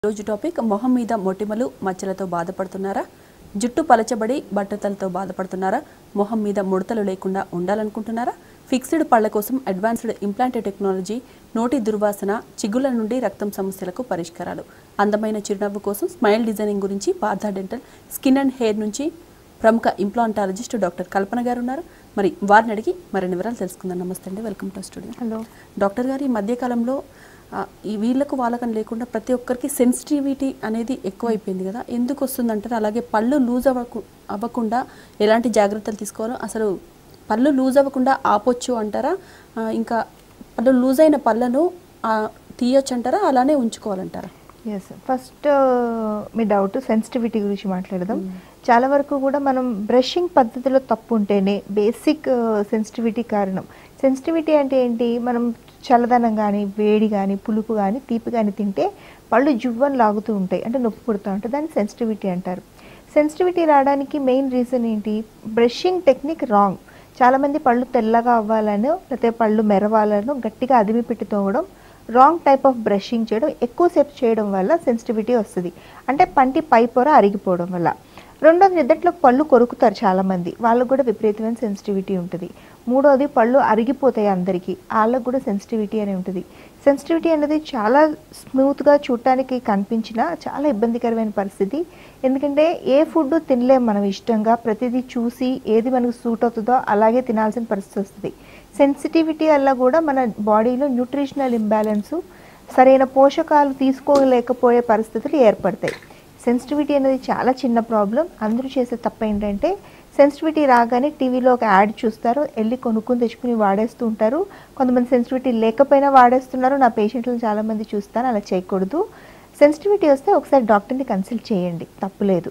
రోజు టాపిక్ మొహం మీద మొటిమలు మచ్చలతో బాధపడుతున్నారా జుట్టు పలచబడి బట్టతలతో బాధపడుతున్నారా మొహం మీద ముడతలు లేకుండా ఉండాలనుకుంటున్నారా ఫిక్స్డ్ పళ్ల కోసం అడ్వాన్స్డ్ ఇంప్లాంట్ టెక్నాలజీ నోటి దుర్వాసన చిగుళ్ళ నుండి రక్తం సమస్యలకు పరిష్కారాలు అందమైన చిరునవ్వు కోసం స్మైల్ డిజైనింగ్ గురించి Partha dental skin and hair నుంచి ప్రముఖ ఇంప్లాంటాలజిస్ట్ డాక్టర్ కల్పన గారు ఉన్నారు మరి వారిని అడిగి మరిన్ని వివరాలు తెలుసుకుందాం నమస్తే అండి welcome to studio hello doctor గారు ఈ మధ్యకాలంలో ఆ, ఈ వీళ్ళకు వాళ్ళకని లేకుండా ప్రతి ఒక్కరికి సెన్సిటివిటీ అనేది ఎక్కువైపోయింది కదా ఎందుకు వస్తుందంటారు అలాగే పళ్ళు లూజ్ అవ్వకు అవ్వకుండా ఎలాంటి జాగ్రత్తలు తీసుకోవాలో అసలు పళ్ళు లూజ్ అవ్వకుండా ఆపొచ్చు అంటారా ఆ, ఇంకా పళ్ళు లూజ్ అయిన పళ్ళను ఆ, తీయొచ్చు అంటారా అలానే ఉంచుకోవాలంటారా ఎస్ ఫస్ట్ మీ డౌట్ సెన్సిటివిటీ గురించి మాట్లాడదాం చాలా వరకు కూడా మనం బ్రషింగ్ పద్ధతిలో తప్పు ఉంటేనే బేసిక్ సెన్సిటివిటీ కారణం సెన్సిటివిటీ అంటే ఏంటి మనం చల్లదనం కానీ వేడి కానీ పులుపు కానీ తీపి కానీ తింటే పళ్ళు జువ్వని లాగుతూ ఉంటాయి అంటే నొప్పి పుడుతూ ఉంటాయి దాన్ని సెన్సిటివిటీ అంటారు సెన్సిటివిటీ రావడానికి మెయిన్ రీజన్ ఏంటి బ్రషింగ్ టెక్నిక్ రాంగ్ చాలామంది పళ్ళు తెల్లగా అవ్వాలనో లేకపోతే పళ్ళు మెరవాలనో గట్టిగా అదిమి పెట్టి తోమడం రాంగ్ టైప్ ఆఫ్ బ్రషింగ్ చేయడం ఎక్కువసేపు చేయడం వల్ల సెన్సిటివిటీ వస్తుంది అంటే పంటి పై పొర అరిగిపోవడం వల్ల రెండోది నిద్దట్లో పళ్ళు కొరుకుతారు చాలామంది వాళ్ళకు కూడా విపరీతమైన సెన్సిటివిటీ ఉంటుంది మూడోది పళ్ళు అరిగిపోతాయి అందరికీ వాళ్ళకు కూడా సెన్సిటివిటీ అని ఉంటుంది సెన్సిటివిటీ అనేది చాలా స్మూత్గా చూడటానికి కనిపించిన చాలా ఇబ్బందికరమైన పరిస్థితి ఎందుకంటే ఏ ఫుడ్ తినలేం మనం ఇష్టంగా ప్రతిదీ చూసి ఏది మనకు సూట్ అవుతుందో అలాగే తినాల్సిన పరిస్థితి వస్తుంది సెన్సిటివిటీ వల్ల కూడా మన బాడీలో న్యూట్రిషనల్ ఇంబ్యాలెన్సు సరైన పోషకాలు తీసుకోలేకపోయే పరిస్థితులు ఏర్పడతాయి సెన్సిటివిటీ అనేది చాలా చిన్న ప్రాబ్లం అందరూ చేసే తప్ప ఏంటంటే సెన్సిటివిటీ రాగానే టీవీలో ఒక యాడ్ చూస్తారు వెళ్ళి కొనుక్కొని తెచ్చుకుని వాడేస్తూ ఉంటారు కొంతమంది సెన్సిటివిటీ లేకపోయినా వాడేస్తున్నారు నా పేషెంట్లను చాలామంది చూస్తాను అలా చేయకూడదు సెన్సిటివిటీ వస్తే ఒకసారి డాక్టర్ని కన్సల్ట్ చేయండి తప్పులేదు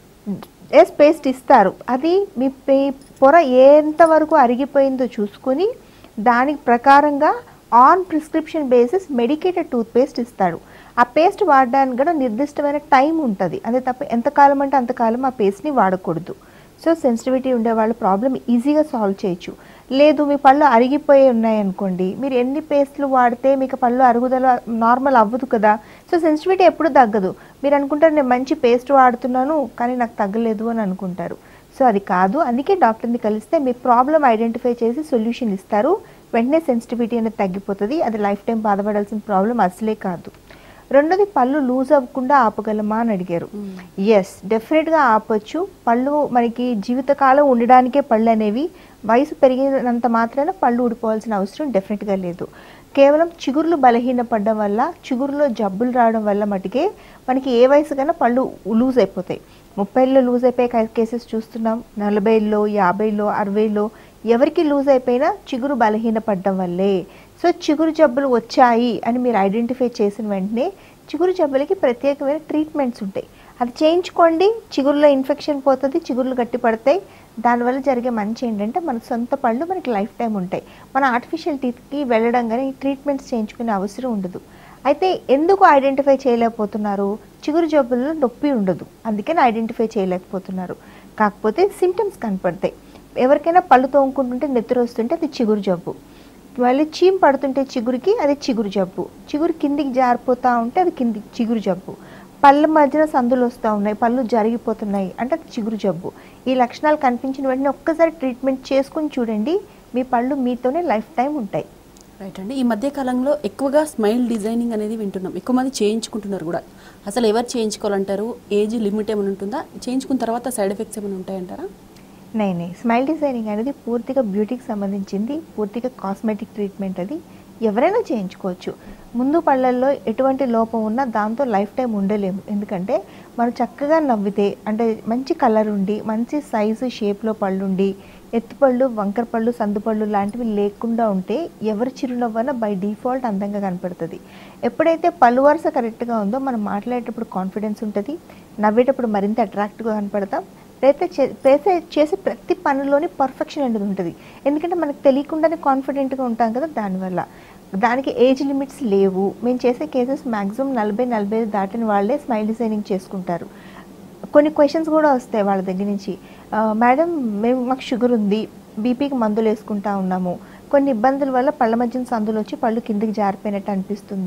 ఎస్ పేస్ట్ ఇస్తారు అది మీ పే పొర ఎంతవరకు అరిగిపోయిందో చూసుకొని దాని ప్రకారంగా on prescription basis medicated toothpaste ఇస్తాడు ఆ పేస్ట్ వాడడానికి కూడా నిర్దిష్టమైన టైం ఉంటుంది అదే తప్ప ఎంతకాలం అంటే అంతకాలం ఆ పేస్ట్ని వాడకూడదు సో సెన్సిటివిటీ ఉండే వాళ్ళ ప్రాబ్లం ఈజీగా సాల్వ్ చేయొచ్చు లేదు మీ పళ్ళు అరిగిపోయి ఉన్నాయనుకోండి మీరు ఎన్ని పేస్ట్లు వాడితే మీకు పళ్ళు అరుగుదల నార్మల్ అవ్వదు కదా సో సెన్సిటివిటీ ఎప్పుడు తగ్గదు మీరు అనుకుంటారు నేను మంచి పేస్ట్ వాడుతున్నాను కానీ నాకు తగ్గలేదు అని అనుకుంటారు సో అది కాదు అందుకే డాక్టర్ని కలిస్తే మీ ప్రాబ్లం ఐడెంటిఫై చేసి సొల్యూషన్ ఇస్తారు వెంటనే సెన్సిటివిటీ అనేది తగ్గిపోతుంది అది లైఫ్ టైం బాధపడాల్సిన ప్రాబ్లం అసలే కాదు రెండోది పళ్ళు లూజ్ అవ్వకుండా ఆపగలమా అని అడిగారు ఎస్ డెఫినెట్గా ఆపొచ్చు పళ్ళు మనకి జీవితకాలం ఉండడానికే పళ్ళు అనేవి వయసు పెరిగినంత మాత్రాన పళ్ళు ఊడిపోవాల్సిన అవసరం డెఫినెట్గా లేదు కేవలం చిగుర్లు బలహీనపడడం వల్ల చిగురులో జబ్బులు రావడం వల్ల మటుకే మనకి ఏ వయసు కన్నా పళ్ళు లూజ్ అయిపోతాయి ముప్పైలో లూజ్ అయిపోయే కేసెస్ చూస్తున్నాం నలభైలో యాభైలో అరవైలో ఎవరికి లూజ్ అయిపోయినా చిగురు బలహీనపడడం వల్లే సో చిగురు జబ్బులు వచ్చాయి అని మీరు ఐడెంటిఫై చేసిన వెంటనే చిగురు జబ్బులకి ప్రత్యేకమైన ట్రీట్మెంట్స్ ఉంటాయి అది చేయించుకోండి చిగురులో ఇన్ఫెక్షన్ పోతుంది చిగుర్లు గట్టి పడతాయి దానివల్ల జరిగే మంచి ఏంటంటే మన సొంత పళ్ళు మనకి లైఫ్ టైం ఉంటాయి మన ఆర్టిఫిషియల్ టీత్కి వెళ్ళడం కానీ ట్రీట్మెంట్స్ చేయించుకునే అవసరం ఉండదు అయితే ఎందుకు ఐడెంటిఫై చేయలేకపోతున్నారు చిగురు జబ్బుల్లో నొప్పి ఉండదు అందుకని ఐడెంటిఫై చేయలేకపోతున్నారు కాకపోతే సిమ్టమ్స్ కనపడతాయి ఎవరికైనా పళ్ళు తోముకుంటుంటే నెత్తురు వస్తుంటే అది చిగురు జబ్బు మళ్ళీ చీమ్ పడుతుంటే చిగురికి అది చిగురు జబ్బు చిగురు కిందికి జారిపోతూ ఉంటే అది కింది చిగురు జబ్బు పళ్ళ మధ్యన సందులు వస్తూ ఉన్నాయి పళ్ళు జరిగిపోతున్నాయి అంటే అది చిగురు జబ్బు ఈ లక్షణాలు కనిపించిన వెంటనే ఒక్కసారి ట్రీట్మెంట్ చేసుకుని చూడండి మీ పళ్ళు మీతోనే లైఫ్ టైం ఉంటాయి రైట్ అండి ఈ మధ్య కాలంలో ఎక్కువగా స్మైల్ డిజైనింగ్ అనేది వింటున్నాం ఎక్కువ మంది చేయించుకుంటున్నారు కూడా అసలు ఎవరు చేయించుకోవాలంటారు ఏజ్ లిమిట్ ఏమైనా ఉంటుందా చేయించుకున్న తర్వాత సైడ్ ఎఫెక్ట్స్ ఏమైనా ఉంటాయంటారా నై నై స్మైల్ డిజైనింగ్ అనేది పూర్తిగా బ్యూటీకి సంబంధించింది పూర్తిగా కాస్మెటిక్ ట్రీట్మెంట్ అది ఎవరైనా చేయించుకోవచ్చు ముందు పళ్ళల్లో ఎటువంటి లోపం ఉన్నా దాంతో లైఫ్ టైం ఉండలేము ఎందుకంటే మనం చక్కగా నవ్వితే అంటే మంచి కలర్ ఉండి మంచి సైజు షేప్లో పళ్ళుండి ఎత్తుపళ్ళు వంకర పళ్ళు సందుపళ్ళు లాంటివి లేకుండా ఉంటే ఎవరి చిరునవ్వన బై డిఫాల్ట్ అందంగా కనపడుతుంది ఎప్పుడైతే పళ్ళు వరుస కరెక్ట్గా ఉందో మనం మాట్లాడేటప్పుడు కాన్ఫిడెన్స్ ఉంటుంది నవ్వేటప్పుడు మరింత అట్రాక్టివ్గా కనపడతాం అయితే చే- చేసే చేసే ప్రతి పనిలోని పర్ఫెక్షన్ అనేది ఉంటుంది ఎందుకంటే మనకు తెలియకుండానే కాన్ఫిడెంట్గా ఉంటాం కదా దానివల్ల దానికి ఏజ్ లిమిట్స్ లేవు మేము చేసే కేసెస్ మ్యాక్సిమం నలభై నలభై ఐదు దాటిన వాళ్ళే స్మైల్ డిజైనింగ్ చేసుకుంటారు కొన్ని క్వశ్చన్స్ కూడా వస్తాయి వాళ్ళ దగ్గర నుంచి "ఆ, మేడం మేము మాకు షుగర్ ఉంది బీపీకి మందులు వేసుకుంటా ఉన్నాము కొన్ని ఇబ్బందుల వల్ల పళ్ళ మధ్యన సందులు వచ్చి పళ్ళు కిందికి జారిపోయినట్టు అనిపిస్తుంది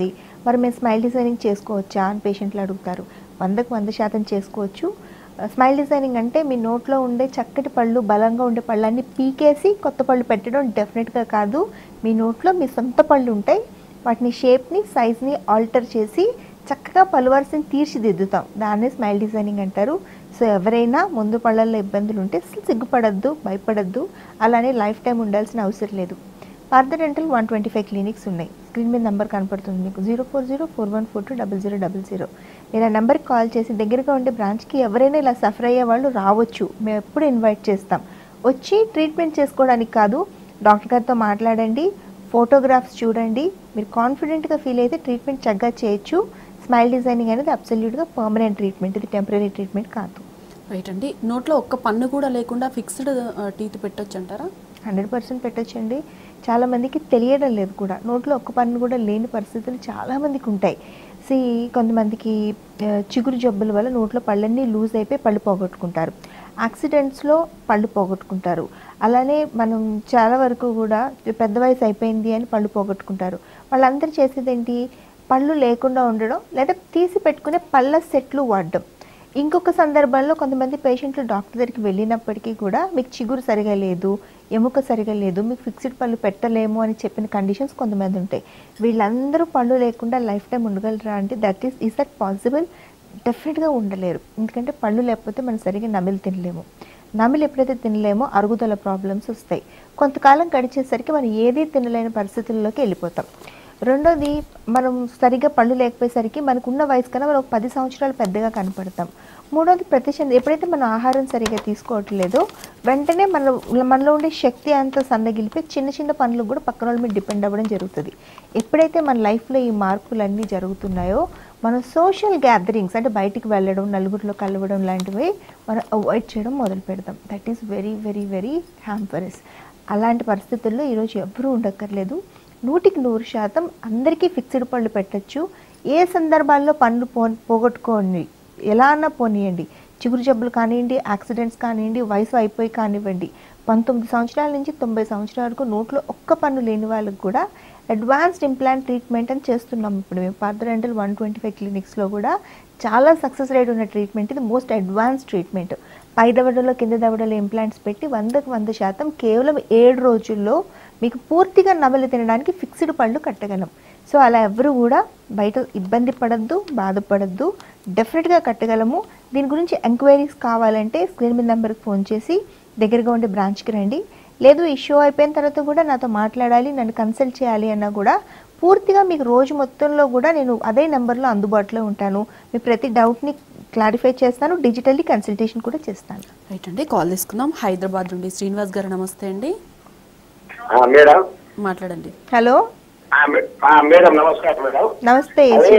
మరి మేము స్మైల్ డిజైనింగ్ చేసుకోవచ్చా అని పేషెంట్లు అడుగుతారు వందకు వంద శాతం చేసుకోవచ్చు స్మైల్ డిజైనింగ్ అంటే మీ నోట్లో ఉండే చక్కటి పళ్ళు బలంగా ఉండే పళ్ళన్నీ పీకేసి కొత్త పళ్ళు పెట్టడం డెఫినెట్గా కాదు మీ నోట్లో మీ సొంత పళ్ళు ఉంటాయి వాటిని షేప్ని సైజ్ని ఆల్టర్ చేసి చక్కగా పళ్ళు వరుసని తీర్చిదిద్దుతాం దాన్నే స్మైల్ డిజైనింగ్ అంటారు సో ఎవరైనా ముందు పళ్ళల్లో ఇబ్బందులు ఉంటే అసలు సిగ్గుపడద్దు భయపడద్దు అలానే లైఫ్ టైం ఉండాల్సిన అవసరం లేదు Partha dental one twenty five clinics ఉన్నాయి స్క్రీన్ మీద నెంబర్ కనపడుతుంది మీకు zero four zero four one four two double zero double zero మీరు ఆ నెంబర్కి కాల్ చేసి దగ్గరగా ఉండే బ్రాంచ్కి ఎవరైనా ఇలా సఫర్ అయ్యే వాళ్ళు రావచ్చు మేము ఎప్పుడు ఇన్వైట్ చేస్తాం వచ్చి ట్రీట్మెంట్ చేసుకోవడానికి కాదు డాక్టర్ గారితో మాట్లాడండి ఫోటోగ్రాఫ్స్ చూడండి మీరు కాన్ఫిడెంట్గా ఫీల్ అయితే ట్రీట్మెంట్ చక్కగా చేయొచ్చు స్మైల్ డిజైనింగ్ అనేది అబ్సల్యూట్గా పర్మనెంట్ ట్రీట్మెంట్ ఇది టెంపరీ ట్రీట్మెంట్ కాదు రైట్ అండి నోట్లో ఒక్క పన్ను కూడా లేకుండా ఫిక్స్డ్ టీత్ పెట్టొచ్చు అంటారా హండ్రెడ్ పర్సెంట్ పెట్టచ్చండి చాలామందికి తెలియడం లేదు కూడా నోట్లో ఒక్క పన్ను కూడా లేని పరిస్థితులు చాలామందికి ఉంటాయి సి కొంతమందికి ఆ, చిగురు జబ్బుల వల్ల నోట్లో పళ్ళన్నీ లూజ్ అయిపోయి పళ్ళు పోగొట్టుకుంటారు యాక్సిడెంట్స్లో పళ్ళు పోగొట్టుకుంటారు అలానే మనం చాలా వరకు కూడా పెద్ద వయసు అయిపోయింది అని పళ్ళు పోగొట్టుకుంటారు వాళ్ళందరూ చేసేది ఏంటి పళ్ళు లేకుండా ఉండడం లేదా తీసి పెట్టుకునే పళ్ళ సెట్లు వాడడం ఇంకొక సందర్భంలో కొంతమంది పేషెంట్లు డాక్టర్ దగ్గరికి వెళ్ళినప్పటికీ కూడా మీకు చిగురు సరిగా లేదు ఎముక సరిగా లేదు మీకు ఫిక్స్డ్ పళ్ళు పెట్టలేము అని చెప్పిన కండిషన్స్ కొంతమంది ఉంటాయి వీళ్ళందరూ పళ్ళు లేకుండా లైఫ్ టైం ఉండగలరా అంటే that is is that possible డెఫినెట్గా ఉండలేరు ఎందుకంటే పళ్ళు లేకపోతే మనం సరిగా నమిలి తినలేము నమిలి ఎప్పుడైతే తినలేమో అరుగుదల ప్రాబ్లమ్స్ వస్తాయి కొంతకాలం గడిచేసరికి మనం ఏదీ తినలేని పరిస్థితుల్లోకి వెళ్ళిపోతాం రెండోది మనం సరిగ్గా పళ్ళు లేకపోయేసరికి మనకున్న వయసు కన్నా మనం ఒక పది సంవత్సరాలు పెద్దగా కనపడతాం మూడోది ప్రతి క్షణం ఎప్పుడైతే మనం ఆహారం సరిగ్గా తీసుకోవట్లేదో వెంటనే మన మనలో ఉండే శక్తి అంతా సన్నగిలిపి చిన్న చిన్న పనులకు కూడా పక్కన వాళ్ళ మీద డిపెండ్ అవ్వడం జరుగుతుంది ఎప్పుడైతే మన లైఫ్లో ఈ మార్పులన్నీ జరుగుతున్నాయో మనం సోషల్ గ్యాదరింగ్స్ అంటే బయటికి వెళ్ళడం నలుగురిలో కలవడం లాంటివి మనం అవాయిడ్ చేయడం మొదలు పెడతాం that is very very very hampering అలాంటి పరిస్థితుల్లో ఈరోజు ఎవ్వరూ ఉండక్కర్లేదు నూటికి నూరు శాతం అందరికీ ఫిక్స్డ్ పళ్ళు పెట్టచ్చు ఏ సందర్భాల్లో పళ్ళు పో పోగొట్టుకోండి ఎలా అన్నా పోనీయండి చిగురు జబ్బులు కానివ్వండి యాక్సిడెంట్స్ కానివ్వండి వయసు అయిపోయి కానివ్వండి పంతొమ్మిది సంవత్సరాల నుంచి తొంభై సంవత్సరాల వరకు నోట్లో ఒక్క పన్ను లేని వాళ్ళకి కూడా అడ్వాన్స్డ్ ఇంప్లాంట్ ట్రీట్మెంట్ అని చేస్తున్నాం ఇప్పుడు మేము పార్థరెంటల్ వన్ ట్వంటీ ఫైవ్ క్లినిక్స్లో కూడా చాలా సక్సెస్ రేట్ ఉన్న ట్రీట్మెంట్ ఇది మోస్ట్ అడ్వాన్స్ ట్రీట్మెంట్ పై దవడలో కింద దవడలో ఇంప్లాంట్స్ పెట్టి వందకు వంద శాతం కేవలం ఏడు రోజుల్లో మీకు పూర్తిగా నమలు తినడానికి ఫిక్స్డ్ పళ్ళు కట్టగలం సో అలా ఎవరు కూడా బయట ఇబ్బంది పడద్దు బాధపడద్దు డెఫినెట్గా కట్టగలము దీని గురించి ఎంక్వైరీస్ కావాలంటే స్క్రీన్ మీద నెంబర్కి ఫోన్ చేసి దగ్గరగా ఉండే బ్రాంచ్కి రండి లేదు ఈ షో అయిపోయిన తర్వాత కూడా నాతో మాట్లాడాలి నన్ను కన్సల్ట్ చేయాలి అన్నా కూడా పూర్తిగా మీకు రోజు మొత్తంలో కూడా నేను అదే నెంబర్లో అందుబాటులో ఉంటాను మీ ప్రతి డౌట్ని క్లారిఫై చేస్తాను డిజిటల్లీ కన్సల్టేషన్ కూడా చేస్తాను రైట్ అండి కాల్ తీసుకుందాం హైదరాబాద్ నుండి శ్రీనివాస్ గారు నమస్తే అండి ఆ, మేడం మాట్లాడండి హలో ఆ, మే- ఆ, మేడం నమస్కారం మేడం నమస్తే అదే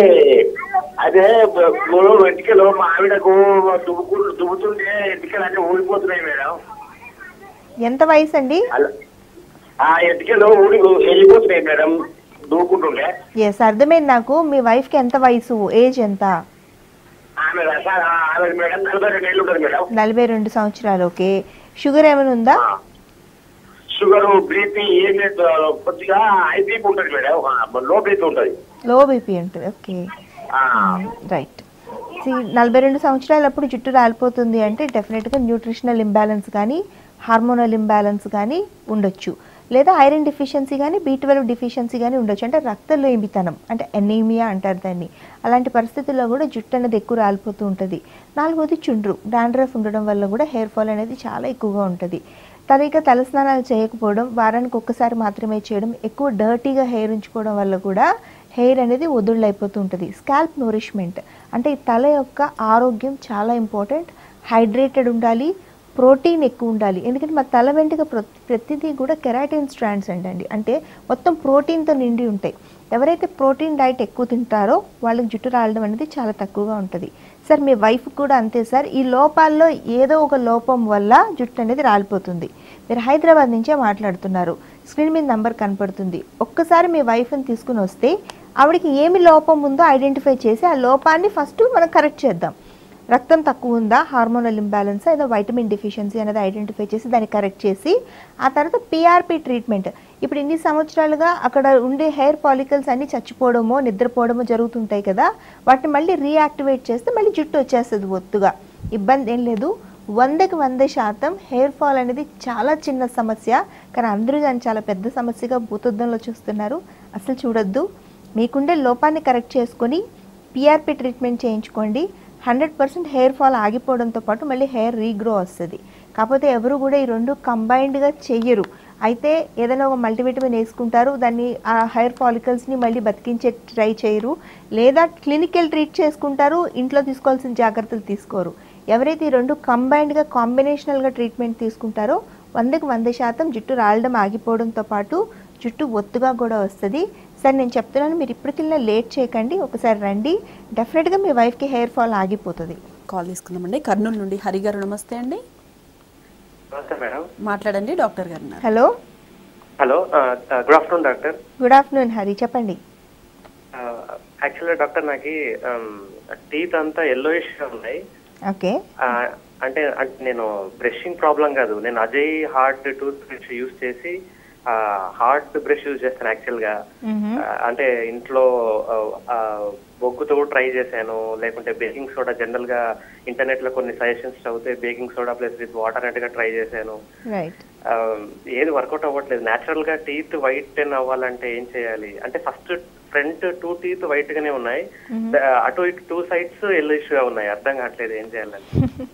అదే మూడు ఎంటికలు మా ఆవిడకు దుబ్బుకు దుబ్బుతుంటే ఎంటికలు అన్ని ఊడిపోతున్నాయి మేడం ఎంత వయసు అండి అలా ఆ ఎంటికలు ఊడి వెళ్ళిపోతున్నాయి మేడం దూకుంటుండే ఎస్ అర్థమైంది నాకు మీ వైఫ్కి ఎంత వయసు ఏజ్ ఎంత ఆమె రస- ఆ, ఆమె మేడం నలభై రెండు ఏళ్ళు ఉంటుంది మేడం నలభై రెండు సంవత్సరాలు ఓకే షుగర్ ఏమైనా ఉందా ఆ. షుగర్ బీపీ ఏం లేదు కొద్దిగా హై బీపీ ఉంటుంది మేడం ఆ, లో బీపీ ఉంటుంది లో బీపీ ఉంటుంది ఓకే ఆ, రైట్ నలభై రెండు సంవత్సరాలప్పుడు జుట్టు రాలిపోతుంది అంటే డెఫినెట్గా న్యూట్రిషనల్ ఇంబ్యాలెన్స్ కానీ హార్మోనల్ ఇంబ్యాలెన్స్ కానీ ఉండొచ్చు లేదా ఐరన్ డిఫిషియన్సీ కానీ బీ ట్వెల్వ్ డిఫిషియన్సీ కానీ ఉండొచ్చు అంటే రక్తలేమితనం అంటే ఎనీమియా అంటారు దాన్ని అలాంటి పరిస్థితుల్లో కూడా జుట్టు అనేది ఎక్కువ రాలిపోతూ ఉంటుంది నాలుగోది చుండ్రు డాండ్రఫ్ ఉండడం వల్ల కూడా హెయిర్ ఫాల్ అనేది చాలా ఎక్కువగా ఉంటుంది తరిగా తలస్నానాలు చేయకపోవడం వారానికి ఒక్కసారి మాత్రమే చేయడం ఎక్కువ డర్టీగా హెయిర్ ఉంచుకోవడం వల్ల కూడా హెయిర్ అనేది వదుళ్ళు అయిపోతూ ఉంటుంది స్కాల్ప్ నోరిష్మెంట్ అంటే ఈ తల యొక్క ఆరోగ్యం చాలా ఇంపార్టెంట్ హైడ్రేటెడ్ ఉండాలి ప్రోటీన్ ఎక్కువ ఉండాలి ఎందుకంటే మా తల వెంటక ప్రతి ప్రతిదీ కూడా కెరాటిన్ స్ట్రాండ్స్ అండి అంటే మొత్తం ప్రోటీన్తో నిండి ఉంటాయి ఎవరైతే ప్రోటీన్ డైట్ ఎక్కువ తింటారో వాళ్ళకి జుట్టు రాలడం అనేది చాలా తక్కువగా ఉంటుంది సార్ మీ వైఫ్ కూడా అంతే సార్ ఈ లోపాల్లో ఏదో ఒక లోపం వల్ల జుట్టు అనేది రాలిపోతుంది మీరు హైదరాబాద్ నుంచే మాట్లాడుతున్నారు స్క్రీన్ మీద నంబర్ కనపడుతుంది ఒక్కసారి మీ వైఫ్ని తీసుకుని వస్తే ఆవిడకి ఏమి లోపం ఉందో ఐడెంటిఫై చేసి ఆ లోపాన్ని ఫస్ట్ మనం కరెక్ట్ చేద్దాం రక్తం తక్కువ ఉందా హార్మోనల్ ఇంబ్యాలెన్స్ ఏదో వైటమిన్ డిఫిషియన్సీ అనేది ఐడెంటిఫై చేసి దాన్ని కరెక్ట్ చేసి ఆ తర్వాత పిఆర్పి ట్రీట్మెంట్ ఇప్పుడు ఇన్ని సంవత్సరాలుగా అక్కడ ఉండే హెయిర్ పాలికల్స్ అన్ని చచ్చిపోవడమో నిద్రపోవడమో జరుగుతుంటాయి కదా వాటిని మళ్ళీ రీయాక్టివేట్ చేస్తే మళ్ళీ జుట్టు వచ్చేస్తుంది ఒత్తుగా ఇబ్బంది ఏం లేదు వందకి వంద శాతం హెయిర్ ఫాల్ అనేది చాలా చిన్న సమస్య కానీ అందరూ దాన్ని చాలా పెద్ద సమస్యగా భూతద్దంలో చూస్తున్నారు అసలు చూడొద్దు మీకుండే లోపాన్ని కరెక్ట్ చేసుకొని పిఆర్పి ట్రీట్మెంట్ చేయించుకోండి హండ్రెడ్ పర్సెంట్ హెయిర్ ఫాల్ ఆగిపోవడంతో పాటు మళ్ళీ హెయిర్ రీగ్రో వస్తుంది కాకపోతే ఎవరు కూడా ఈ రెండు కంబైన్డ్గా చెయ్యరు అయితే ఏదైనా ఒక మల్టీవిటమిన్ వేసుకుంటారు దాన్ని ఆ హెయిర్ ఫాలికల్స్ని మళ్ళీ బతికించే ట్రై చేయరు లేదా క్లినికల్ ట్రీట్ చేసుకుంటారు ఇంట్లో తీసుకోవాల్సిన జాగ్రత్తలు తీసుకోరు ఎవరైతే ఈ రెండు కంబైన్డ్గా కాంబినేషనల్గా ట్రీట్మెంట్ తీసుకుంటారో వందకి వంద శాతం జుట్టు రాలడం ఆగిపోవడంతో పాటు జుట్టు ఒత్తుగా కూడా వస్తుంది సార్ నేను చెప్తున్నాను మీరు ఇప్పటికెళ్ళినా లేట్ చేయకండి ఒకసారి రండి డెఫినెట్గా మీ వైఫ్కి హెయిర్ ఫాల్ ఆగిపోతుంది కాల్ తీసుకుందామండి కర్నూలు నుండి హరి గారు నమస్తే అండి నమస్తే మేడం మాట్లాడండి డాక్టర్ గారు ఉన్నారు hello hello good afternoon doctor good afternoon Hari చెప్పండి యాక్చువల్గా డాక్టర్ నాకు టీత్ అంతా ఎల్లోయిష్ గా ఉన్నాయి ఓకే ఆ, అంటే అంటే నేను బ్రషింగ్ ప్రాబ్లం కాదు నేను Ajay hard tooth brush use చేసి హార్డ్ బ్రష్ యూజ్ చేస్తాను యాక్చువల్ గా మ్మ్. ఆ, అంటే ఇంట్లో ఆ, ఆ, బొగ్గుతో ట్రై చేశాను లేకుంటే బేకింగ్ సోడా జనరల్ గా ఇంటర్నెట్ లో కొన్ని సజెషన్స్ చదివితే baking soda plus with water అన్నట్టుగా ట్రై చేశాను రైట్ ఆ, ఏది వర్కౌట్ అవ్వట్లేదు నేచురల్ గా టీత్ వైట్ అవ్వాలంటే ఏం చేయాలి అంటే first front two teeth white గానే ఉన్నాయి ద- అటు ఇటు టూ సైడ్స్ ఎల్లిష్ గా ఉన్నాయి అర్థం కావట్లేదు ఏం చేయాలని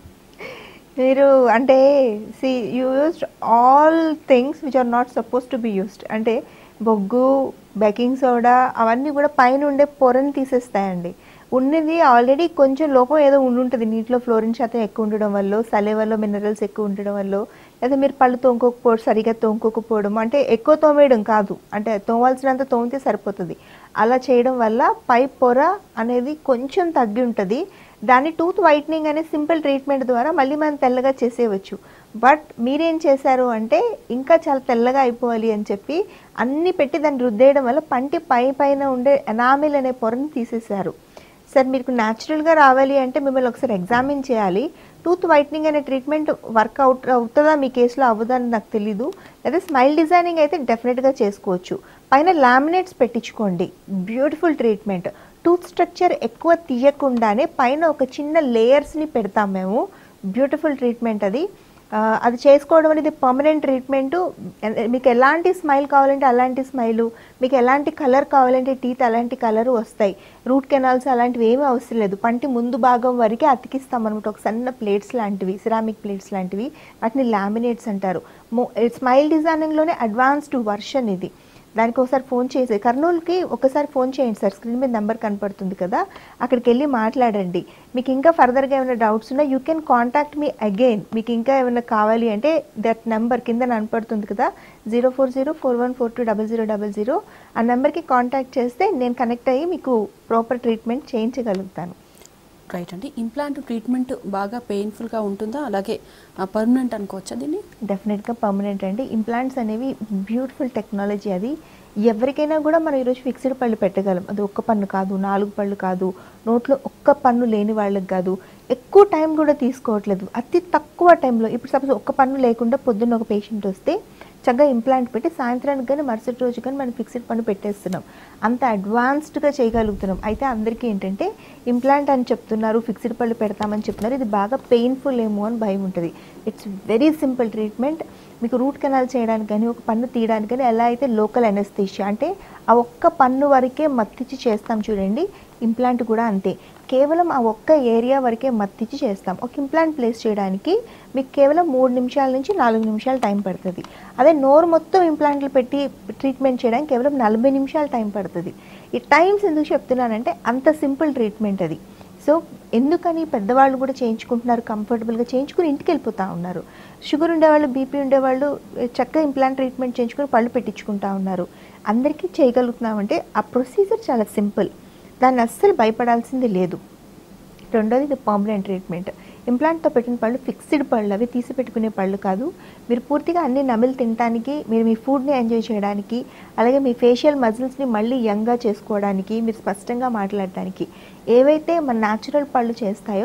మీరు అంటే see you used all things which are not suppose to be used అంటే బొగ్గు బేకింగ్ సోడా అవన్నీ కూడా పైన ఉండే పొరని తీసేస్తాయండి ఉన్నది ఆల్రెడీ కొంచెం లోపం ఏదో ఉండుంటుంది నీటిలో ఫ్లోరిన్ శాతం ఎక్కువ ఉండడం వల్ల సలే వల్ల మినరల్స్ ఎక్కువ ఉండడం వల్ల లేదా మీరు పళ్ళు తోముకోకపోవడం సరిగా తోముకోకపోవడం అంటే ఎక్కువ తోమేయడం కాదు అంటే తోమాల్సినంత తోమితే సరిపోతుంది అలా చేయడం వల్ల పై పొర అనేది కొంచెం తగ్గి ఉంటుంది దాన్ని టూత్ వైట్నింగ్ అనే సింపుల్ ట్రీట్మెంట్ ద్వారా మళ్ళీ మనం తెల్లగా చేసేయవచ్చు బట్ మీరేం చేశారు అంటే ఇంకా చాలా తెల్లగా అయిపోవాలి అని చెప్పి అన్ని పెట్టి దాన్ని రుద్దేయడం వల్ల పంటి పై పైన ఉండే ఎనామిల్ అనే పొరని తీసేశారు సార్ మీకు న్యాచురల్గా రావాలి అంటే మిమ్మల్ని ఒకసారి ఎగ్జామిన్ చేయాలి టూత్ వైట్నింగ్ అనే ట్రీట్మెంట్ వర్కౌట్ అవుతుందా మీ కేసులో అవ్వదా అని నాకు తెలీదు లేదా స్మైల్ డిజైనింగ్ అయితే డెఫినెట్గా చేసుకోవచ్చు పైన లామినేట్స్ పెట్టించుకోండి బ్యూటిఫుల్ ట్రీట్మెంట్ టూత్ స్ట్రక్చర్ ఎక్కువ తీయకుండానే పైన ఒక చిన్న లేయర్స్ని పెడతాం మేము బ్యూటిఫుల్ ట్రీట్మెంట్ అది ఆ, అది చేసుకోవడం అనేది పర్మనెంట్ ట్రీట్మెంట్ మీకు ఎలాంటి స్మైల్ కావాలంటే అలాంటి స్మైలు మీకు ఎలాంటి కలర్ కావాలంటే టీత్ అలాంటి కలర్ వస్తాయి రూట్ కెనాల్స్ అలాంటివి ఏమీ అవసరం లేదు పంటి ముందు భాగం వరకే అతికిస్తాం అనమాట ఒక సన్న ప్లేట్స్ లాంటివి సిరామిక్ ప్లేట్స్ లాంటివి వాటిని లామినేట్స్ అంటారు స్మైల్ డిజైనింగ్లోనే అడ్వాన్స్డ్ వర్షన్ ఇది దానికి ఒకసారి ఫోన్ చేసి కర్నూలుకి ఒకసారి ఫోన్ చేయండి సార్ స్క్రీన్ మీద నెంబర్ కనపడుతుంది కదా అక్కడికి వెళ్ళి మాట్లాడండి మీకు ఇంకా ఫర్దర్గా ఏమైనా డౌట్స్ ఉన్నా you can contact me again మీకు ఇంకా ఏమైనా కావాలి అంటే దట్ నెంబర్ కింద కనపడుతుంది కదా zero four zero four one four two double zero double zero ఆ నెంబర్కి కాంటాక్ట్ చేస్తే నేను కనెక్ట్ అయ్యి మీకు ప్రాపర్ ట్రీట్మెంట్ చేయించగలుగుతాను రైట్ అండి ఇంప్లాంట్ ట్రీట్మెంట్ బాగా పెయిన్ఫుల్గా ఉంటుందా అలాగే పర్మనెంట్ అనుకోవచ్చా దీన్ని డెఫినెట్గా పర్మనెంట్ అండి ఇంప్లాంట్స్ అనేవి బ్యూటిఫుల్ టెక్నాలజీ అది ఎవరికైనా కూడా మనం ఈరోజు ఫిక్స్డ్ పళ్ళు పెట్టగలం అది ఒక్క పన్ను కాదు నాలుగు పళ్ళు కాదు నోట్లో ఒక్క పన్ను లేని వాళ్ళకి కాదు ఎక్కువ టైం కూడా తీసుకోవట్లేదు అతి తక్కువ టైంలో ఇప్పుడు సపోజ్ ఒక్క పన్ను లేకుండా పొద్దున్న ఒక పేషెంట్ వస్తే చక్కగా ఇంప్లాంట్ పెట్టి సాయంత్రానికి కానీ మరుసటి రోజు కానీ మనం ఫిక్స్డ్ పన్ను పెట్టేస్తున్నాం అంత అడ్వాన్స్డ్గా చేయగలుగుతున్నాం అయితే అందరికీ ఏంటంటే ఇంప్లాంట్ అని చెప్తున్నారు ఫిక్స్డ్ పళ్ళు పెడతామని చెప్తున్నారు ఇది బాగా పెయిన్ఫుల్ ఏమో అని భయం ఉంటుంది ఇట్స్ వెరీ సింపుల్ ట్రీట్మెంట్ మీకు రూట్ కెనాల్ చేయడానికి కానీ ఒక పన్ను తీయడానికి కానీ ఎలా అయితే లోకల్ ఎనస్థీషియా అంటే ఆ ఒక్క పన్ను వరకే మత్తిచ్చి చేస్తాం చూడండి ఇంప్లాంట్ కూడా అంతే కేవలం ఆ ఒక్క ఏరియా వరకే మత్తిచ్చి చేస్తాం ఒక ఇంప్లాంట్ ప్లేస్ చేయడానికి మీకు కేవలం మూడు నిమిషాల నుంచి నాలుగు నిమిషాలు టైం పడుతుంది అదే నోరు మొత్తం ఇంప్లాంట్లు పెట్టి ట్రీట్మెంట్ చేయడానికి కేవలం నలభై నిమిషాలు టైం పడుతుంది ఈ టైమ్స్ ఎందుకు చెప్తున్నానంటే అంత సింపుల్ ట్రీట్మెంట్ అది సో ఎందుకని పెద్దవాళ్ళు కూడా చేయించుకుంటున్నారు కంఫర్టబుల్గా చేయించుకుని ఇంటికి వెళ్ళిపోతూ ఉన్నారు షుగర్ ఉండేవాళ్ళు బీపీ ఉండేవాళ్ళు చక్కగా ఇంప్లాంట్ ట్రీట్మెంట్ చేయించుకుని పళ్ళు పెట్టించుకుంటా ఉన్నారు అందరికీ చేయగలుగుతున్నామంటే ఆ ప్రొసీజర్ చాలా సింపుల్ దాన్ని అస్సలు భయపడాల్సింది లేదు రెండోది ఇది పర్మనెంట్ ట్రీట్మెంట్ ఇంప్లాంట్తో పెట్టిన పళ్ళు ఫిక్స్డ్ పళ్ళు అవి తీసి పెట్టుకునే పళ్ళు కాదు మీరు పూర్తిగా అన్ని నమిలి తినడానికి మీరు మీ ఫుడ్ని ఎంజాయ్ చేయడానికి అలాగే మీ ఫేషియల్ మజిల్స్ని మళ్ళీ యంగ్గా చేసుకోవడానికి మీరు స్పష్టంగా మాట్లాడడానికి ఏవైతే మన న్యాచురల్ పళ్ళు చేస్తాయో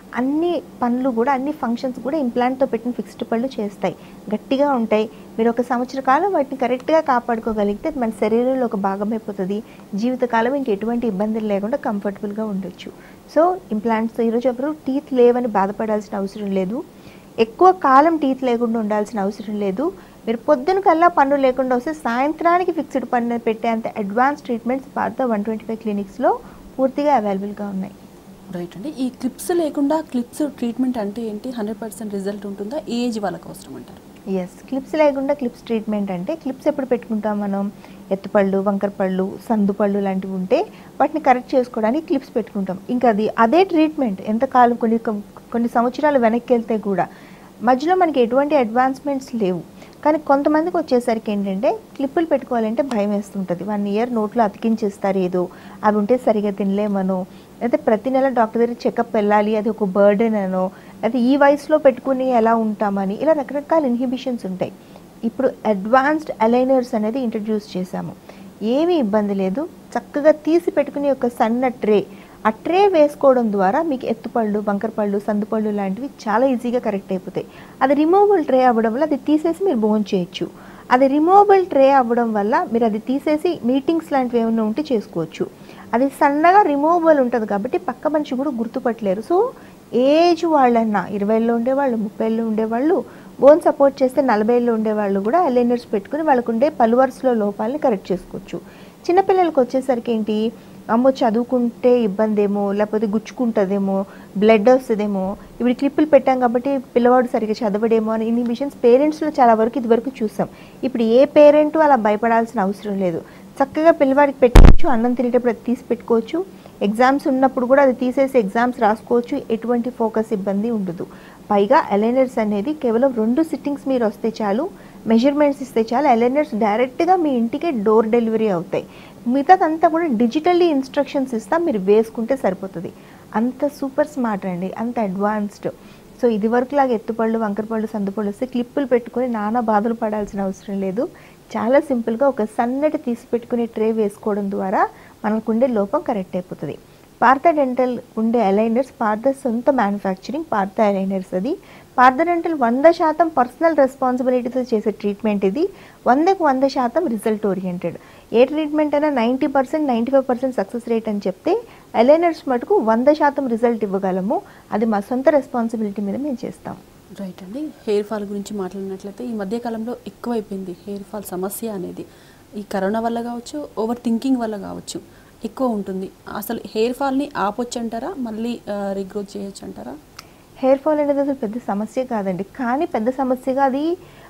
అన్ని పనులు కూడా అన్ని ఫంక్షన్స్ కూడా ఇంప్లాంట్తో పెట్టిన ఫిక్స్డ్ పళ్ళు చేస్తాయి గట్టిగా ఉంటాయి మీరు ఒక సంవత్సర కాలం వాటిని కరెక్ట్గా కాపాడుకోగలిగితే అది మన శరీరంలో ఒక భాగం అయిపోతుంది జీవితకాలం ఇంక ఎటువంటి ఇబ్బందులు లేకుండా కంఫర్టబుల్గా ఉండొచ్చు సో ఇంప్లాంట్స్ ఈరోజు ఎవరు టీత్ లేవని బాధపడాల్సిన అవసరం లేదు ఎక్కువ కాలం టీత్ లేకుండా ఉండాల్సిన అవసరం లేదు మీరు పొద్దున కల్లా పన్ను లేకుండా వస్తే సాయంత్రానికి ఫిక్స్డ్ పన్ను పెట్టేంత advance treatments Partha one twenty five క్లినిక్స్లో పూర్తిగా అవైలబుల్గా ఉన్నాయి రైట్ అండి ఈ క్లిప్స్ లేకుండా క్లిప్స్ ట్రీట్మెంట్ అంటే ఏంటి హండ్రెడ్ పర్సెంట్ రిజల్ట్ ఉంటుందా ఏ ఏజ్ వాళ్ళకి అవసరం అంటారు ఎస్ క్లిప్స్ లేకుండా క్లిప్స్ ట్రీట్మెంట్ అంటే క్లిప్స్ ఎప్పుడు పెట్టుకుంటాం మనం ఎత్తుపళ్ళు వంకరపళ్ళు సందుపళ్ళు లాంటివి ఉంటే వాటిని కరెక్ట్ చేసుకోవడానికి క్లిప్స్ పెట్టుకుంటాం ఇంకా అది అదే ట్రీట్మెంట్ ఎంతకాలం కొన్ని కొన్ని సంవత్సరాలు వెనక్కి వెళ్తే కూడా మధ్యలో మనకి ఎటువంటి అడ్వాన్స్మెంట్స్ లేవు కానీ కొంతమందికి వచ్చేసరికి ఏంటంటే క్లిప్పులు పెట్టుకోవాలంటే భయం వేస్తుంటుంది వన్ ఇయర్ నోట్లో అతికించేస్తారు ఏదో అవి ఉంటే సరిగా తినలేమనో అయితే ప్రతి నెల డాక్టర్ దగ్గర చెకప్ వెళ్ళాలి అది ఒక బర్డెన్ అనో అయితే ఈ వయసులో పెట్టుకుని ఎలా ఉంటామని ఇలా రకరకాల ఇన్హిబిషన్స్ ఉంటాయి ఇప్పుడు అడ్వాన్స్డ్ అలైనర్స్ అనేది ఇంట్రడ్యూస్ చేశాము ఏమీ ఇబ్బంది లేదు చక్కగా తీసి పెట్టుకునే ఒక సన్న ట్రే ఆ ట్రే వేసుకోవడం ద్వారా మీకు ఎత్తుపళ్ళు బంకరపళ్ళు సందుపళ్ళు లాంటివి చాలా ఈజీగా కరెక్ట్ అయిపోతాయి అది రిమూవబుల్ ట్రే అవ్వడం వల్ల అది తీసేసి మీరు బోన్ చేయొచ్చు అది రిమూవబుల్ ట్రే అవ్వడం వల్ల మీరు అది తీసేసి మీటింగ్స్ లాంటివి ఏమైనా ఉంటే చేసుకోవచ్చు అది సన్నగా రిమూవబుల్ ఉంటుంది కాబట్టి పక్క మనిషి కూడా గుర్తుపట్టలేరు సో ఏజ్ వాళ్ళన్నా ఇరవైలో ఉండేవాళ్ళు ముప్పైలో ఉండేవాళ్ళు బోన్ సపోర్ట్ చేస్తే నలభైలో ఉండేవాళ్ళు కూడా అలైనర్స్ పెట్టుకుని వాళ్ళకు ఉండే పలు వరుసలో లోపాలని కరెక్ట్ చేసుకోవచ్చు చిన్నపిల్లలకు వచ్చేసరికి ఏంటి అమ్మో చదువుకుంటే ఇబ్బంది ఏమో లేకపోతే గుచ్చుకుంటుందేమో బ్లడ్ వస్తుందేమో ఇప్పుడు క్లిప్పులు పెట్టాం కాబట్టి పిల్లవాడు సరిగ్గా చదవడేమో అని ఇన్హిబిషన్స్ పేరెంట్స్లో చాలా వరకు ఇది వరకు చూసాం ఇప్పుడు ఏ పేరెంట్ అలా భయపడాల్సిన అవసరం లేదు చక్కగా పిల్లవాడికి పెట్టుకోవచ్చు అన్నం తినేటప్పుడు అది తీసి పెట్టుకోవచ్చు ఎగ్జామ్స్ ఉన్నప్పుడు కూడా అది తీసేసి ఎగ్జామ్స్ రాసుకోవచ్చు ఎటువంటి ఫోకస్ ఇబ్బంది ఉండదు పైగా అలైనర్స్ అనేది కేవలం రెండు సిట్టింగ్స్ మీరు వస్తే చాలు మెజర్మెంట్స్ ఇస్తే చాలు అలైనర్స్ డైరెక్ట్గా మీ ఇంటికే డోర్ డెలివరీ అవుతాయి మిగతాదంతా కూడా డిజిటల్లీ ఇన్స్ట్రక్షన్స్ ఇస్తాం మీరు వేసుకుంటే సరిపోతుంది అంత సూపర్ స్మార్ట్ అండి అంత అడ్వాన్స్డ్ సో ఇది వరకు లాగా ఎత్తుపళ్ళు వంకరపళ్ళు సందుపళ్ళు వస్తే క్లిప్పులు పెట్టుకొని నానా బాధలు పడాల్సిన అవసరం లేదు చాలా సింపుల్గా ఒక సన్నటి తీసి పెట్టుకునే ట్రే వేసుకోవడం ద్వారా మనకుండే లోపం కరెక్ట్ అయిపోతుంది పార్థ డెంటల్ ఉండే అలైనర్స్ పార్థ సొంత మ్యానుఫ్యాక్చరింగ్ పార్థ అలైనర్స్ అది పార్థ డెంటల్ వంద శాతం పర్సనల్ రెస్పాన్సిబిలిటీతో చేసే ట్రీట్మెంట్ ఇది వందకు వంద శాతం రిజల్ట్ ఓరియంటెడ్ ఏ ట్రీట్మెంట్ అయినా ninety percent ninety five percent success rate అని చెప్తే అలైనర్స్ మటుకు వంద శాతం రిజల్ట్ ఇవ్వగలము అది మా సొంత రెస్పాన్సిబిలిటీ మీద మేము చేస్తాం రైట్ అండి హెయిర్ ఫాల్ గురించి మాట్లాడినట్లయితే ఈ మధ్య కాలంలో ఎక్కువైపోయింది హెయిర్ ఫాల్ సమస్య అనేది ఈ కరోనా వల్ల కావచ్చు ఓవర్ థింకింగ్ వల్ల కావచ్చు ఎక్కువ ఉంటుంది అసలు హెయిర్ ఫాల్ని ఆపొచ్చు అంటారా మళ్ళీ రీగ్రోత్ చేయొచ్చు అంటారా హెయిర్ ఫాల్ అనేది అసలు పెద్ద సమస్య కాదండి కానీ పెద్ద సమస్యగా అది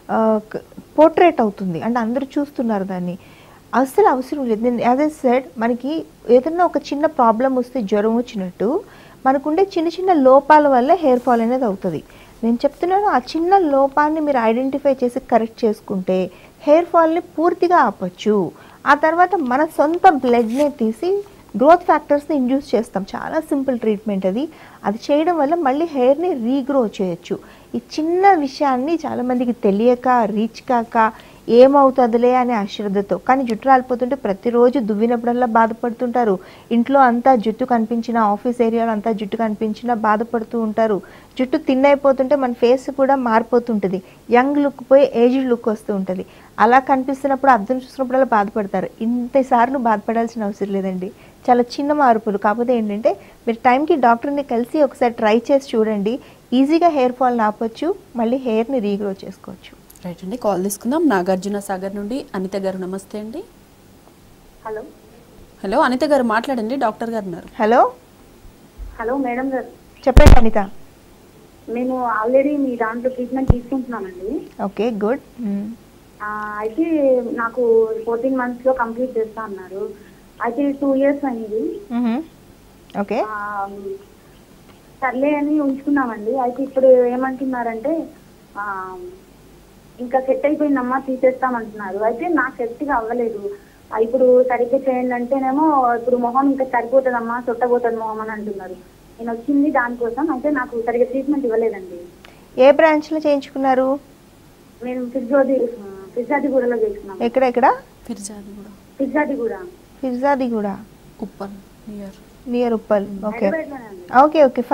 పోర్ట్రేట్ అవుతుంది అంటే అందరూ చూస్తున్నారు దాన్ని అసలు అవసరం లేదు నేను యాజ్ ఎ సెడ్ మనకి ఏదైనా ఒక చిన్న ప్రాబ్లం వస్తే జ్వరం వచ్చినట్టు మనకుండే చిన్న చిన్న లోపాల వల్ల హెయిర్ ఫాల్ అనేది అవుతుంది నేను చెప్తున్నాను ఆ చిన్న లోపాన్ని మీరు ఐడెంటిఫై చేసి కరెక్ట్ చేసుకుంటే హెయిర్ ఫాల్ని పూర్తిగా ఆపచ్చు ఆ తర్వాత మన సొంత బ్లడ్ని తీసి గ్రోత్ ఫ్యాక్టర్స్ని ఇండ్యూస్ చేస్తాం చాలా సింపుల్ ట్రీట్మెంట్ అది అది చేయడం వల్ల మళ్ళీ హెయిర్ని రీగ్రో చేయొచ్చు ఈ చిన్న విషయాన్ని చాలామందికి తెలియక రీచ్ కాక ఏమవుతుందిలే అనే అశ్రద్ధతో కానీ జుట్టు రాలిపోతుంటే ప్రతిరోజు దువ్వినప్పుడల్లా బాధపడుతుంటారు ఇంట్లో అంతా జుట్టు కనిపించిన ఆఫీస్ ఏరియాలో అంతా జుట్టు కనిపించినా బాధపడుతూ ఉంటారు జుట్టు తిన్నైపోతుంటే మన ఫేస్ కూడా మారిపోతుంటుంది యంగ్ లుక్ పోయి ఏజ్డ్ లుక్ వస్తూ ఉంటుంది అలా కనిపిస్తున్నప్పుడు అర్థం చూసినప్పుడల్లా బాధపడతారు ఇంతసార్లు బాధపడాల్సిన అవసరం లేదండి చాలా చిన్న మార్పులు కాకపోతే ఏంటంటే మీరు టైంకి డాక్టర్ని కలిసి ఒకసారి ట్రై చేసి చూడండి ఈజీగా హెయిర్ ఫాల్ ఆపొచ్చు మళ్ళీ హెయిర్ని రీగ్రో చేసుకోవచ్చు రైట్ అండి కాల్ తీసుకుందాం నాగార్జున సాగర్ నుండి అనిత గారు నమస్తే అండి హలో హలో అనిత గారు మాట్లాడండి డాక్టర్ గారు ఉన్నారు హలో హలో మేడం గారు చెప్పండి అనిత మేము ఆల్రెడీ మీ దాంట్లో ట్రీట్మెంట్ తీసుకుంటున్నామండి ఓకే గుడ్ ఆ, అయితే నాకు ఫోర్టీన్ మంత్స్ లో కంప్లీట్ చేస్తా అన్నారు అయితే టూ ఇయర్స్ అయింది ఓకే ఆ, సర్లే అని ఉంచుకున్నామండి అయితే ఇప్పుడు ఏమంటున్నారంటే ఆ, ఇంకా సెట్ అయిపోయిందమ్మా తీసేస్తామంటున్నారు అయితే నాకు సెట్గా అవ్వలేదు ఆ, ఇప్పుడు సరిగ్గా చేయండి అంటేనేమో ఇప్పుడు మొహం ఇంకా సరిపోతుందమ్మా చుట్టబోతుంది మొహం అని అంటున్నారు నేను వచ్చింది దానికోసం అయితే నాకు సరిగ్గా ట్రీట్మెంట్ ఇవ్వలేదండి ఏ బ్రాంచ్లో చేయించుకున్నారు మేము ఫిర్జోది ఫిర్జాదిగూడలో చేసుకున్నాం ఎక్కడెక్కడ ఫిర్జాది కూడా Peerzadiguda Peerzadiguda Uppal near near Uppal okay హైదరాబాద్లోనే ఉంది ఓకే ఓకే ఫైన్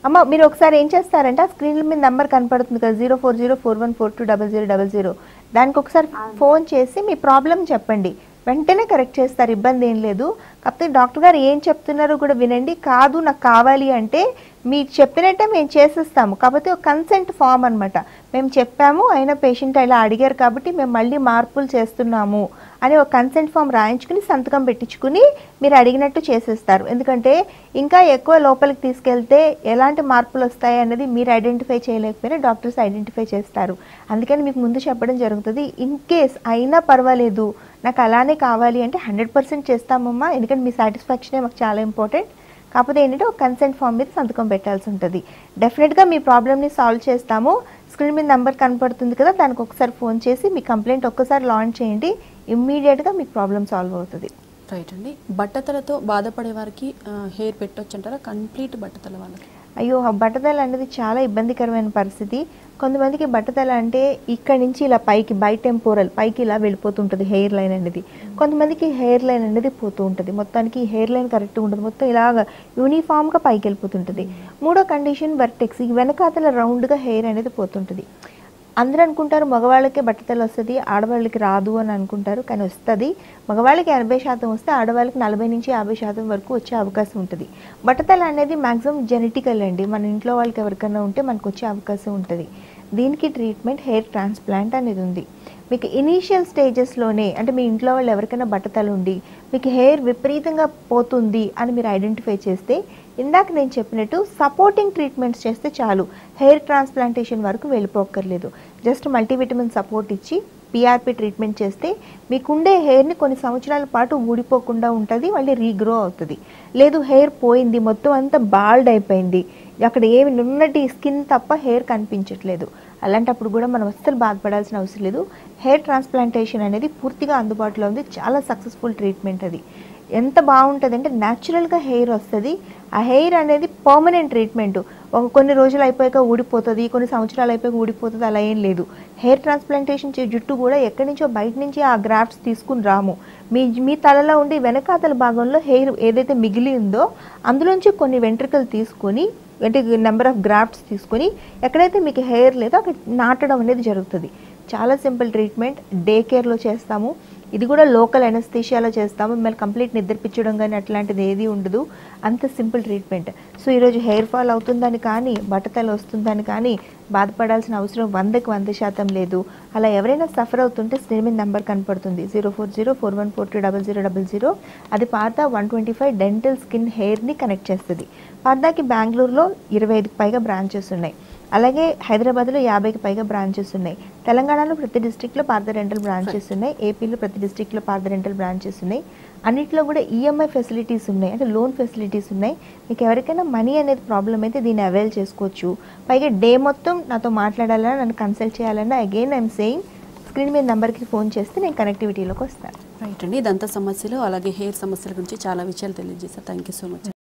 అమ్మ మీరు ఒకసారి ఏం చేస్తారంటే ఆ స్క్రీన్ మీద నెంబర్ కనపడుతుంది కదా zero four zero four one four two double zero double zero దానికి ఒకసారి ఫోన్ చేసి మీ ప్రాబ్లం చెప్పండి వెంటనే కరెక్ట్ చేస్తారు ఇబ్బంది ఏం లేదు కాకపోతే డాక్టర్ గారు ఏం చెప్తున్నారో కూడా వినండి కాదు నాకు కావాలి అంటే మీరు చెప్పినట్టే మేము చేసేస్తాము కాకపోతే ఒక కన్సెంట్ ఫామ్ అన్నమాట మేము చెప్పాము అయినా పేషెంట్ ఇలా అడిగారు కాబట్టి మేము మళ్ళీ మార్పులు చేస్తున్నాము అని ఒక కన్సెంట్ ఫామ్ రాయించుకుని సంతకం పెట్టించుకుని మీరు అడిగినట్టు చేసేస్తారు ఎందుకంటే ఇంకా ఎక్కువ లోపలికి తీసుకెళ్తే ఎలాంటి మార్పులు వస్తాయి అనేది మీరు ఐడెంటిఫై చేయలేకపోయినా డాక్టర్స్ ఐడెంటిఫై చేస్తారు అందుకని మీకు ముందు చెప్పడం జరుగుతుంది ఇన్ కేస్ అయినా పర్వాలేదు నాకు అలానే కావాలి అంటే హండ్రెడ్ పర్సెంట్ చేస్తామమ్మా ఎందుకంటే మీ సాటిస్ఫాక్షనే మాకు చాలా ఇంపార్టెంట్ కాకపోతే ఏంటంటే ఒక కన్సెంట్ ఫామ్ మీద సంతకం పెట్టాల్సి ఉంటుంది డెఫినెట్గా మీ ప్రాబ్లమ్ని సాల్వ్ చేస్తాము స్క్రీన్ మీద నెంబర్ కనపడుతుంది కదా దానికి ఒకసారి ఫోన్ చేసి మీ కంప్లైంట్ ఒక్కసారి లాంచ్ చేయండి ఇమ్మీడియట్గా మీకు ప్రాబ్లం సాల్వ్ అవుతుంది రైట్ అండి బట్టతలతో బాధపడే వారికి హెయిర్ పెట్టొచ్చు అంటారా కంప్లీట్ బట్టతల వాళ్ళకి అయ్యో ఆ బట్టతల అనేది చాలా ఇబ్బందికరమైన పరిస్థితి కొంతమందికి బట్టతల అంటే ఇక్కడ నుంచి ఇలా పైకి బై టెంపోరల్ పైకి ఇలా వెళ్ళిపోతుంటుంది హెయిర్ లైన్ అనేది కొంతమందికి హెయిర్ లైన్ అనేది పోతూ ఉంటుంది మొత్తానికి హెయిర్ లైన్ కరెక్ట్గా ఉంటుంది మొత్తం ఇలాగ యూనిఫామ్గా పైకి వెళ్ళిపోతుంటుంది మూడో కండిషన్ వర్టెక్స్ ఈ వెనకాతల రౌండ్గా హెయిర్ అనేది పోతుంటుంది అందరూ అనుకుంటారు మగవాళ్ళకే బట్టతల వస్తుంది ఆడవాళ్ళకి రాదు అని అనుకుంటారు కానీ వస్తుంది మగవాళ్ళకి ఎనభై శాతం వస్తే ఆడవాళ్ళకి నలభై నుంచి యాభై శాతం వరకు వచ్చే అవకాశం ఉంటుంది బట్టతల అనేది మ్యాక్సిమం జెనెటికల్ అండి మన ఇంట్లో వాళ్ళకి ఎవరికైనా ఉంటే మనకు వచ్చే అవకాశం ఉంటుంది దీనికి ట్రీట్మెంట్ హెయిర్ ట్రాన్స్ప్లాంట్ అనేది ఉంది మీకు ఇనీషియల్ స్టేజెస్లోనే అంటే మీ ఇంట్లో వాళ్ళు ఎవరికైనా బట్టతలు ఉండి మీకు హెయిర్ విపరీతంగా పోతుంది అని మీరు ఐడెంటిఫై చేస్తే ఇందాక నేను చెప్పినట్టు సపోర్టింగ్ ట్రీట్మెంట్స్ చేస్తే చాలు హెయిర్ ట్రాన్స్ప్లాంటేషన్ వరకు వెళ్ళిపోక్కర్లేదు జస్ట్ మల్టీవిటమిన్ సపోర్ట్ ఇచ్చి పిఆర్పి ట్రీట్మెంట్ చేస్తే మీకుండే హెయిర్ని కొన్ని సంవత్సరాల పాటు ఊడిపోకుండా ఉంటుంది మళ్ళీ రీగ్రో అవుతుంది లేదు హెయిర్ పోయింది మొత్తం అంతా బాల్డ్ అయిపోయింది అక్కడ ఏమి నున్నటి స్కిన్ తప్ప హెయిర్ కనిపించట్లేదు అలాంటప్పుడు కూడా మనం అస్సలు బాధపడాల్సిన అవసరం లేదు హెయిర్ ట్రాన్స్ప్లాంటేషన్ అనేది పూర్తిగా అందుబాటులో ఉంది చాలా సక్సెస్ఫుల్ ట్రీట్మెంట్ అది ఎంత బాగుంటుంది అంటే న్యాచురల్గా హెయిర్ వస్తుంది ఆ హెయిర్ అనేది పర్మనెంట్ ట్రీట్మెంట్ ఒక కొన్ని రోజులు అయిపోయాక ఊడిపోతుంది కొన్ని సంవత్సరాలు అయిపోయాక ఊడిపోతుంది అలా ఏం లేదు హెయిర్ ట్రాన్స్ప్లాంటేషన్ చే జుట్టు కూడా ఎక్కడి నుంచో బయట నుంచి ఆ గ్రాఫ్ట్స్ తీసుకుని రాము మీ మీ తలలో ఉండి వెనకాతల భాగంలో హెయిర్ ఏదైతే మిగిలి ఉందో అందులోంచి కొన్ని వెంట్రుకలు తీసుకొని అంటే నెంబర్ ఆఫ్ గ్రాఫ్ట్స్ తీసుకొని ఎక్కడైతే మీకు హెయిర్ లేదో అక్కడ నాటడం అనేది జరుగుతుంది చాలా సింపుల్ ట్రీట్మెంట్ డే కేర్లో చేస్తాము ఇది కూడా లోకల్ ఎనస్థీషియాలో చేస్తాము మిమ్మల్ని కంప్లీట్ నిద్రపించడం కానీ అట్లాంటిది ఏది ఉండదు అంత సింపుల్ ట్రీట్మెంట్ సో ఈరోజు హెయిర్ ఫాల్ అవుతుందని కానీ బట్టతల వస్తుందని కానీ బాధపడాల్సిన అవసరం వందకి వంద శాతం లేదు అలా ఎవరైనా సఫర్ అవుతుంటే స్క్రీన్ మీద నెంబర్ కనపడుతుంది zero four zero four one four two double zero double zero అది పాత one twenty five dental skin హెయిర్ని కనెక్ట్ చేస్తుంది పార్దాకి బెంగళూరులో ఇరవై ఐదుకి పైగా బ్రాంచెస్ ఉన్నాయి అలాగే హైదరాబాద్లో యాభైకి పైగా బ్రాంచెస్ ఉన్నాయి తెలంగాణలో ప్రతి డిస్టిక్లో పార్థ రెంటల్ బ్రాంచెస్ ఉన్నాయి ఏపీలో ప్రతి డిస్టిక్లో పార్థ రెంటల్ బ్రాంచెస్ ఉన్నాయి అన్నిట్లో కూడా ఈఎంఐ ఫెసిలిటీస్ ఉన్నాయి అంటే లోన్ ఫెసిలిటీస్ ఉన్నాయి మీకు ఎవరికైనా మనీ అనేది ప్రాబ్లం అయితే దీన్ని అవైల్ చేసుకోవచ్చు పైగా డే మొత్తం నాతో మాట్లాడాలన్నా నన్ను కన్సల్ట్ చేయాలన్నా అగైన్ ఐఎమ్ సేయింగ్ స్క్రీన్ మీద నెంబర్కి ఫోన్ చేస్తే నేను కనెక్టివిటీలోకి వస్తాను రైట్ అండి దంత సమస్యలు అలాగే హెయిర్ సమస్యల గురించి చాలా విషయాలు తెలియజేశారు థ్యాంక్ యూ సో మచ్